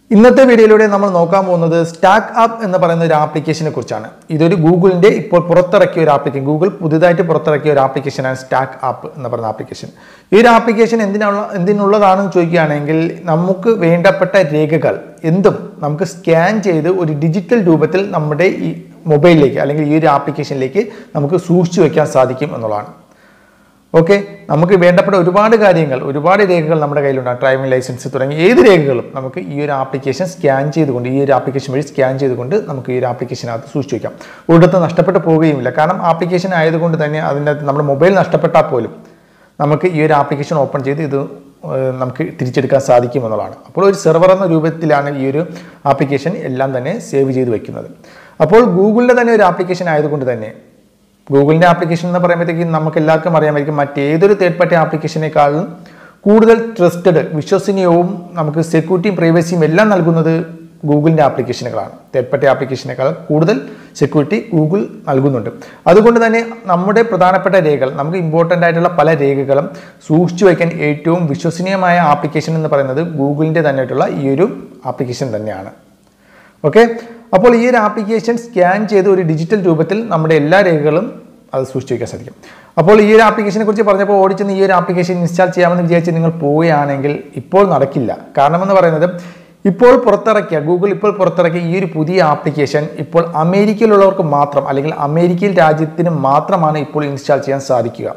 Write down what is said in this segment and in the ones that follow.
ഇന്നത്തെ വീഡിയോയിലൂടെ നമ്മൾ നോക്കാൻ പോകുന്നത് സ്റ്റാക്ക് ആപ്പ് എന്ന് പറയുന്ന ഒരു ആപ്ലിക്കേഷനെ കുറിച്ചാണ് ഇതൊരു ഗൂഗിളിന്റെ ഇപ്പോൾ പുറത്തിറക്കിയ ഒരു ആപ്ലിക്കേഷൻ ഗൂഗിൾ പുതുതായിട്ട് പുറത്തിറക്കിയ ഒരു ആപ്ലിക്കേഷനാണ് സ്റ്റാക്ക് ആപ്പ് എന്ന് പറയുന്ന ആപ്ലിക്കേഷൻ ഈ ഒരു ആപ്ലിക്കേഷൻ എന്തിനുള്ള എന്തിനുള്ളതാണെന്ന് ചോദിക്കുകയാണെങ്കിൽ നമുക്ക് വേണ്ടപ്പെട്ട രേഖകൾ എന്തും നമുക്ക് സ്കാൻ ചെയ്ത് ഒരു ഡിജിറ്റൽ രൂപത്തിൽ നമ്മുടെ ഈ മൊബൈലിലേക്ക് അല്ലെങ്കിൽ ഈ ഒരു ആപ്ലിക്കേഷനിലേക്ക് നമുക്ക് സൂക്ഷിച്ചു വെക്കാൻ സാധിക്കും എന്നുള്ളതാണ് ഓക്കെ നമുക്ക് വേണ്ടപ്പെട്ട ഒരുപാട് കാര്യങ്ങൾ ഒരുപാട് രേഖകൾ നമ്മുടെ കയ്യിലുണ്ടാകും ഡ്രൈവിംഗ് ലൈസൻസ് തുടങ്ങി ഏത് രേഖകളും നമുക്ക് ഈ ഒരു ആപ്ലിക്കേഷൻ സ്കാൻ ചെയ്തുകൊണ്ട് ഈ ഒരു ആപ്ലിക്കേഷൻ വഴി സ്കാൻ ചെയ്തുകൊണ്ട് നമുക്ക് ഈ ഒരു ആപ്ലിക്കേഷനകത്ത് സൂക്ഷിച്ചു വയ്ക്കാം ഒരിടത്ത് നഷ്ടപ്പെട്ടു പോവുകയുമില്ല കാരണം ആപ്ലിക്കേഷൻ ആയതുകൊണ്ട് തന്നെ അതിൻ്റെ അകത്ത് നമ്മുടെ മൊബൈൽ നഷ്ടപ്പെട്ടാൽ പോലും നമുക്ക് ഈ ഒരു ആപ്ലിക്കേഷൻ ഓപ്പൺ ചെയ്ത് ഇത് ഏഹ്, നമുക്ക് തിരിച്ചെടുക്കാൻ സാധിക്കും എന്നുള്ളതാണ് അപ്പോൾ ഒരു സെർവർ എന്ന രൂപത്തിലാണ് ഈ ഒരു ആപ്ലിക്കേഷൻ എല്ലാം തന്നെ സേവ് ചെയ്ത് വെക്കുന്നത് അപ്പോൾ ഗൂഗിളിൻ്റെ തന്നെ ഒരു ആപ്ലിക്കേഷൻ ആയതുകൊണ്ട് തന്നെ ഗൂഗിളിൻ്റെ ആപ്ലിക്കേഷൻ എന്ന് പറയുമ്പോഴത്തേക്കും നമുക്ക് എല്ലാവർക്കും അറിയാമായിരിക്കും മറ്റേതൊരു തേർഡ് പാർട്ടി ആപ്ലിക്കേഷനേക്കാളും കൂടുതൽ ട്രസ്റ്റഡ് വിശ്വസനീയവും നമുക്ക് സെക്യൂരിറ്റിയും പ്രൈവസിയും എല്ലാം നൽകുന്നത് ഗൂഗിളിൻ്റെ ആപ്ലിക്കേഷനുകളാണ് തേർഡ് പാർട്ടി ആപ്ലിക്കേഷനേക്കാൾ കൂടുതൽ സെക്യൂരിറ്റി ഗൂഗിൾ നൽകുന്നുണ്ട് അതുകൊണ്ട് തന്നെ നമ്മുടെ പ്രധാനപ്പെട്ട രേഖകൾ നമുക്ക് ഇമ്പോർട്ടൻ്റ് ആയിട്ടുള്ള പല രേഖകളും സൂക്ഷിച്ചു വയ്ക്കാൻ ഏറ്റവും വിശ്വസനീയമായ ആപ്ലിക്കേഷൻ എന്ന് പറയുന്നത് ഗൂഗിളിൻ്റെ തന്നെയായിട്ടുള്ള ഈ ഒരു ആപ്ലിക്കേഷൻ തന്നെയാണ് ഓക്കെ അപ്പോൾ ഈ ഒരു ആപ്ലിക്കേഷൻ സ്കാൻ ചെയ്ത് ഒരു ഡിജിറ്റൽ രൂപത്തിൽ നമ്മുടെ എല്ലാ രേഖകളും അത് സൂക്ഷിച്ചു വയ്ക്കാൻ സാധിക്കും അപ്പോൾ ഈ ഒരു ആപ്ലിക്കേഷനെ കുറിച്ച് പറഞ്ഞപ്പോൾ ഓടിച്ചെന്ന് ഈ ഒരു ആപ്ലിക്കേഷൻ ഇൻസ്റ്റാൾ ചെയ്യാമെന്ന് വിചാരിച്ച് നിങ്ങൾ പോവുകയാണെങ്കിൽ ഇപ്പോൾ നടക്കില്ല കാരണം എന്ന് പറയുന്നത് ഇപ്പോൾ പുറത്തിറക്കിയ ഗൂഗിൾ ഇപ്പോൾ പുറത്തിറക്കിയ ഈ ഒരു പുതിയ ആപ്ലിക്കേഷൻ ഇപ്പോൾ അമേരിക്കയിലുള്ളവർക്ക് മാത്രം അല്ലെങ്കിൽ അമേരിക്കയിൽ രാജ്യത്തിന് മാത്രമാണ് ഇപ്പോൾ ഇൻസ്റ്റാൾ ചെയ്യാൻ സാധിക്കുക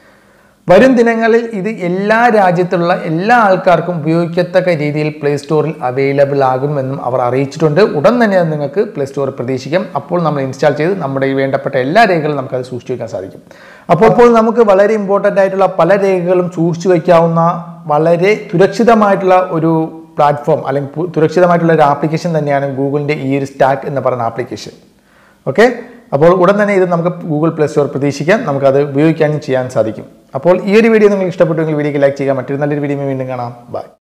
വരും ദിനങ്ങളിൽ ഇത് എല്ലാ രാജ്യത്തുള്ള എല്ലാ ആൾക്കാർക്കും ഉപയോഗിക്കത്തക്ക രീതിയിൽ പ്ലേ സ്റ്റോറിൽ അവൈലബിൾ ആകുമെന്നും അവർ അറിയിച്ചിട്ടുണ്ട് ഉടൻ തന്നെ അത് നിങ്ങൾക്ക് പ്ലേ സ്റ്റോറിൽ പ്രതീക്ഷിക്കാം അപ്പോൾ നമ്മൾ ഇൻസ്റ്റാൾ ചെയ്ത് നമ്മുടെ ഈ വേണ്ടപ്പെട്ട എല്ലാ രേഖകളും നമുക്ക് അത് സൂക്ഷിച്ചു വയ്ക്കാൻ സാധിക്കും അപ്പോൾ അപ്പോൾ നമുക്ക് വളരെ ഇമ്പോർട്ടൻ്റ് ആയിട്ടുള്ള പല രേഖകളും സൂക്ഷിച്ചു വയ്ക്കാവുന്ന വളരെ സുരക്ഷിതമായിട്ടുള്ള ഒരു പ്ലാറ്റ്ഫോം അല്ലെങ്കിൽ പു- സുരക്ഷിതമായിട്ടുള്ള ഒരു ആപ്ലിക്കേഷൻ തന്നെയാണ് ഗൂഗിളിൻ്റെ ഈ ഒരു സ്റ്റാക്ക് എന്ന് പറയുന്ന ആപ്ലിക്കേഷൻ ഓക്കെ അപ്പോൾ ഉടൻ തന്നെ ഇത് നമുക്ക് ഗൂഗിൾ പ്ലേ സ്റ്റോർ പ്രതീക്ഷിക്കാം നമുക്കത് ഉപയോഗിക്കാനും ചെയ്യാൻ സാധിക്കും അപ്പോൾ ഈ ഒരു വീഡിയോ നിങ്ങൾക്ക് ഇഷ്ടപ്പെട്ടുവെങ്കിൽ വീഡിയോക്ക് ലൈക്ക് ചെയ്യുക മറ്റൊരു നല്ലൊരു വീഡിയോ വീണ്ടും കാണാം ബൈ